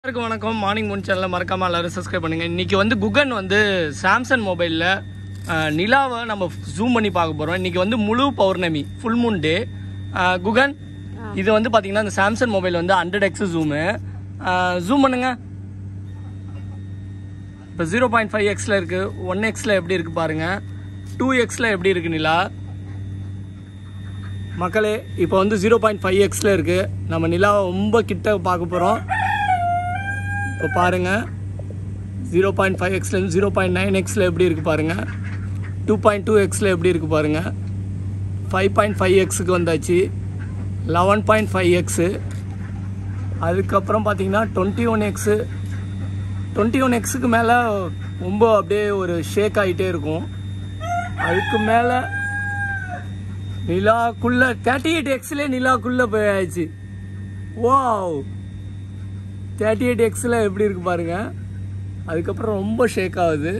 எல்லாருக்கும் வணக்கம் morning Moon சேனலில் மறக்காமல் எல்லாரும் சப்ஸ்கிரைப் பண்ணுங்கள் இன்றைக்கி வந்து குகன் வந்து சாம்சங் மொபைலில் நிலாவை நம்ம ஜூம் பண்ணி பார்க்க போகிறோம் இன்றைக்கி வந்து முழு பௌர்ணமி ஃபுல் மூன் டே குகன் இது வந்து பார்த்தீங்கன்னா இந்த சாம்சங் மொபைல் வந்து ஹண்ட்ரட் எக்ஸ் ஜூமு ஜூம் பண்ணுங்க இப்போ ஜீரோ பாயிண்ட் ஃபைவ் எக்ஸில் இருக்குது ஒன் எக்ஸில் எப்படி இருக்குது பாருங்கள் டூ எக்ஸில் எப்படி இருக்குது நிலா மக்களே இப்போ வந்து ஜீரோ பாயிண்ட் ஃபைவ் எக்ஸில் இருக்குது நம்ம நிலாவை ரொம்ப கிட்ட பார்க்க போகிறோம் இப்போ பாருங்கள் ஜீரோ பாயிண்ட் ஃபைவ் எக்ஸ்லேருந்து ஜீரோ பாயிண்ட் நைன் எக்ஸில் எப்படி இருக்குது பாருங்கள் டூ பாயிண்ட் டூ எக்ஸில் எப்படி இருக்குது பாருங்கள் ஃபைவ் பாயிண்ட் ஃபைவ் எக்ஸுக்கு வந்தாச்சு லெவன் பாயிண்ட் ஃபைவ் எக்ஸு அதுக்கப்புறம் பார்த்தீங்கன்னா twenty one X twenty one எக்ஸுக்கு மேலே ரொம்ப அப்படியே ஒரு ஷேக் ஆகிட்டே இருக்கும் அதுக்கு மேலே நிலாக்குள்ள தேர்ட்டி எயிட் எக்ஸ்லேயே நிலாக்குள்ளே போயாச்சு வாவ் தேர்ட்டி எயிட் எக்ஸில் எப்படி இருக்கு பாருங்க அதுக்கப்புறம் ரொம்ப ஷேக் ஆகுது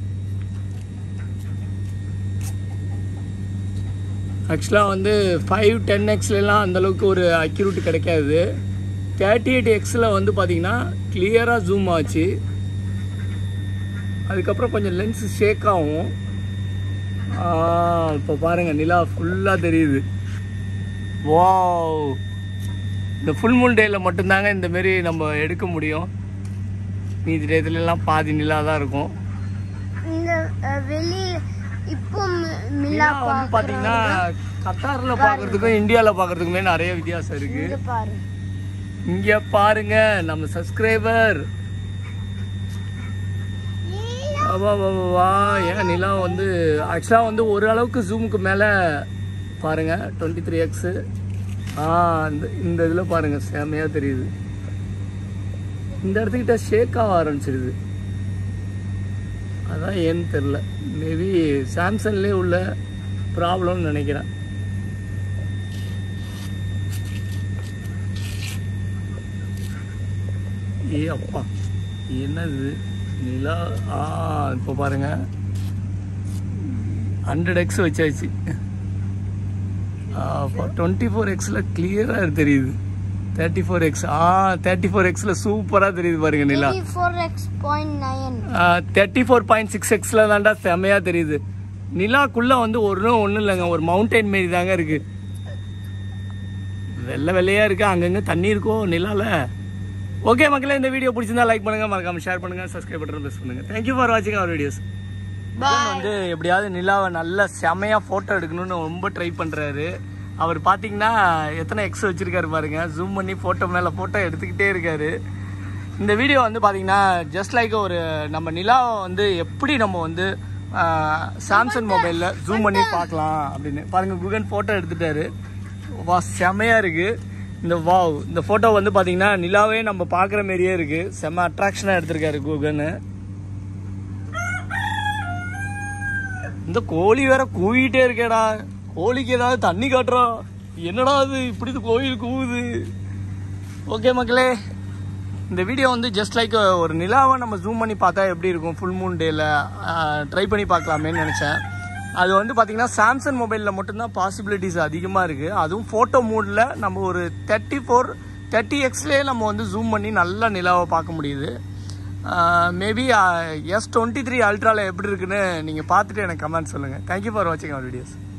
ஆக்சுவலாக வந்து ஃபைவ் டென் எக்ஸ்லாம் அந்தளவுக்கு ஒரு அக்யூரேட் கிடைக்காது தேர்ட்டி எயிட் எக்ஸில் வந்து பார்த்தீங்கன்னா கிளியராக ஜூம் ஆச்சு அதுக்கப்புறம் கொஞ்சம் லென்ஸ் ஷேக் ஆகும் இப்போ பாருங்கள் நிலா ஃபுல்லாக தெரியுது வாவ் இந்த ஃபுல் மூன் டேயில் மட்டும்தாங்க இந்த மாரி நம்ம எடுக்க முடியும் மீதி டயத்துலலாம் பாதி நிலா தான் இருக்கும் இந்த அஹ், வெளி இப்போ மி- நிலா மிலா வந்து பார்த்தீங்கன்னா கத்தாரில் பார்க்கறதுக்கும் இந்தியாவில் பார்க்கறதுக்குமே நிறைய வித்தியாசம் இருக்கு இங்க பாரு இங்கே பாருங்க நம்ம சப்ஸ்கிரைபர் வா வா வா, வா ஏன் நிலா வந்து ஆக்சுவலாக வந்து ஒரு அளவுக்கு ஜூமுக்கு மேலே பாருங்க டுவெண்ட்டி த்ரீ எக்ஸு ஆ இந்த இந்த இதில் பாருங்க செமையாக தெரியுது இந்த இடத்துக்கிட்ட ஷேக் ஆக ஆரம்பிச்சிருது அதான் ஏன்னு தெரில மேபி சாம்சங்லேயே உள்ள ப்ராப்ளம்னு நினைக்கிறேன் ஏ அப்பா என்னது நிலா ஆ இப்போ பாருங்க ஹண்ட்ரட் எக்ஸ் வச்சாச்சு அப்போ டுவெண்ட்டி ஃபோர் எக்ஸில் கிளியராக தெரியுது தேர்ட்டி ஃபோர் எக்ஸ் ஆ தேர்ட்டி ஃபோர் எக்ஸில் சூப்பராக தெரியுது பாருங்க நிலா four X point nine thirty four point six எக்ஸில் தான்டா செமையாக தெரியுது நிலாக்குள்ளே வந்து ஒன்றும் ஒன்றும் இல்லைங்க ஒரு மவுண்டைன் மாரி தாங்க இருக்குது வெள்ளை வெள்ளையாக இருக்குது அங்கங்கே தண்ணி இருக்கோ நிலால ஓகே மக்களே இந்த வீடியோ பிடிச்சிருந்தா லைக் பண்ணுங்க மறக்காம ஷேர் பண்ணுங்க சப்ஸ்கிரைப் பட்டன் ப்ரெஸ் பண்ணுங்க தேங்க்யூ ஃபார் வாட்சிங் அவர் வீடியோஸ் வந்து எப்படியாவது நிலாவை நல்ல செமையாக ஃபோட்டோ எடுக்கணும்னு ரொம்ப ட்ரை பண்ணுறாரு அவர் பார்த்தீங்கன்னா எத்தனை எக்ஸ் வச்சிருக்காரு பாருங்க ஜூம் பண்ணி ஃபோட்டோ மேலே ஃபோட்டோ எடுத்துக்கிட்டே இருக்காரு இந்த வீடியோ வந்து பார்த்தீங்கன்னா ஜஸ்ட் லைக் ஒரு நம்ம நிலாவை வந்து எப்படி நம்ம வந்து சாம்சங் மொபைலில் ஜூம் பண்ணி பார்க்கலாம் அப்படின்னு பாருங்க குகன் ஃபோட்டோ எடுத்துட்டாரு வா செமையாக இருக்குது இந்த வாவ் இந்த ஃபோட்டோ வந்து பார்த்தீங்கன்னா நிலாவே நம்ம பார்க்குற மாதிரியே இருக்குது செம்ம அட்ராக்ஷனாக எடுத்திருக்காரு குகன்னு இந்த கோழி வேற கூவிட்டே இருக்கேடா கோழிக்கு ஏதாவது தண்ணி காட்டுறோம் என்னடா அது இப்படி இது கோயில் கூவுது ஓகே மக்களே இந்த வீடியோ வந்து ஜஸ்ட் லைக் ஒரு நிலாவை நம்ம ஜூம் பண்ணி பார்த்தா எப்படி இருக்கும் ஃபுல் மூன் டேல ட்ரை பண்ணி பார்க்கலாமேன்னு நினச்சேன் அது வந்து பார்த்தீங்கன்னா சாம்சங் மொபைலில் மட்டும்தான் பாசிபிலிட்டிஸ் அதிகமாக இருக்குது அதுவும் ஃபோட்டோ மூடில் நம்ம ஒரு தேர்ட்டி ஃபோர் தேர்ட்டி எக்ஸ்லேயே நம்ம வந்து ஜூம் பண்ணி நல்லா நிலாவை பார்க்க முடியுது மேபி எஸ் டுவெண்ட்டி த்ரீ அல்ட்ராவில் எப்படி இருக்குன்னு நீங்கள் பார்த்துட்டு எனக்கு கமெண்ட் சொல்லுங்கள் தேங்க்யூ ஃபார் வாட்சிங் அவர் வீடியோஸ்